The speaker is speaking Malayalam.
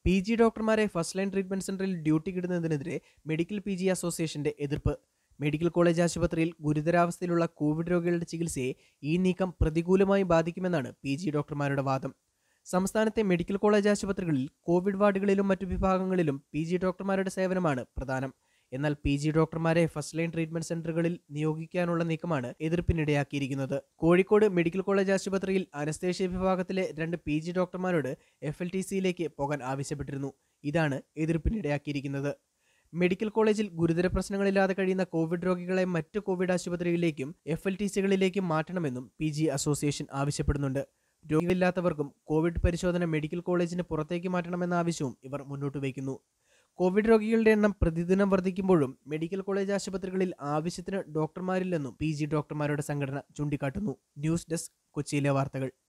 പി ജി ഡോക്ടർമാരെ ഫസ്റ്റ് ലൈൻ ട്രീറ്റ്മെന്റ് സെന്ററിൽ ഡ്യൂട്ടിക്കിടുന്നതിനെതിരെ മെഡിക്കൽ പി ജി അസോസിയേഷന്റെ എതിർപ്പ് മെഡിക്കൽ കോളേജ് ആശുപത്രിയിൽ ഗുരുതരാവസ്ഥയിലുള്ള കോവിഡ് രോഗികളുടെ ചികിത്സയെ ഈ നീക്കം പ്രതികൂലമായി ബാധിക്കുമെന്നാണ് പി ജി ഡോക്ടർമാരുടെ വാദം സംസ്ഥാനത്തെ മെഡിക്കൽ കോളേജ് ആശുപത്രികളിൽ കോവിഡ് വാർഡുകളിലും മറ്റു വിഭാഗങ്ങളിലും പി ജി ഡോക്ടർമാരുടെ സേവനമാണ് പ്രധാനം എന്നാൽ പി ജി ഡോക്ടർമാരെ ഫസ്റ്റ് ലൈൻ ട്രീറ്റ്മെന്റ് സെന്ററുകളിൽ നിയോഗിക്കാനുള്ള നീക്കമാണ് എതിർപ്പിനിടയാക്കിയിരിക്കുന്നത് കോഴിക്കോട് മെഡിക്കൽ കോളേജ് ആശുപത്രിയിൽ അനസ്തേഷ്യ വിഭാഗത്തിലെ രണ്ട് പി ജി ഡോക്ടർമാരോട് എഫ് എൽ ടി സിയിലേക്ക് പോകാൻ ആവശ്യപ്പെട്ടിരുന്നു ഇതാണ് എതിർപ്പിനിടയാക്കിയിരിക്കുന്നത് മെഡിക്കൽ കോളേജിൽ ഗുരുതര പ്രശ്നങ്ങളില്ലാതെ കഴിയുന്ന കോവിഡ് രോഗികളെ മറ്റ് കോവിഡ് ആശുപത്രികളിലേക്കും എഫ് എൽ ടി സികളിലേക്കും മാറ്റണമെന്നും പി ജി അസോസിയേഷൻ ആവശ്യപ്പെടുന്നുണ്ട് രോഗികളില്ലാത്തവർക്കും കോവിഡ് പരിശോധന മെഡിക്കൽ കോളേജിന് പുറത്തേക്ക് മാറ്റണമെന്ന ആവശ്യവും ഇവർ മുന്നോട്ട് വയ്ക്കുന്നു കോവിഡ് രോഗികളുടെ എണ്ണം പ്രതിദിനം വർദ്ധിക്കുമ്പോഴും മെഡിക്കൽ കോളേജ് ആശുപത്രികളിൽ ആവശ്യത്തിന് ഡോക്ടർമാരില്ലെന്നും പി ജി ഡോക്ടർമാരുടെ സംഘടന ചൂണ്ടിക്കാട്ടുന്നു ന്യൂസ് ഡെസ്ക് കൊച്ചിയിലെ വാർത്തകൾ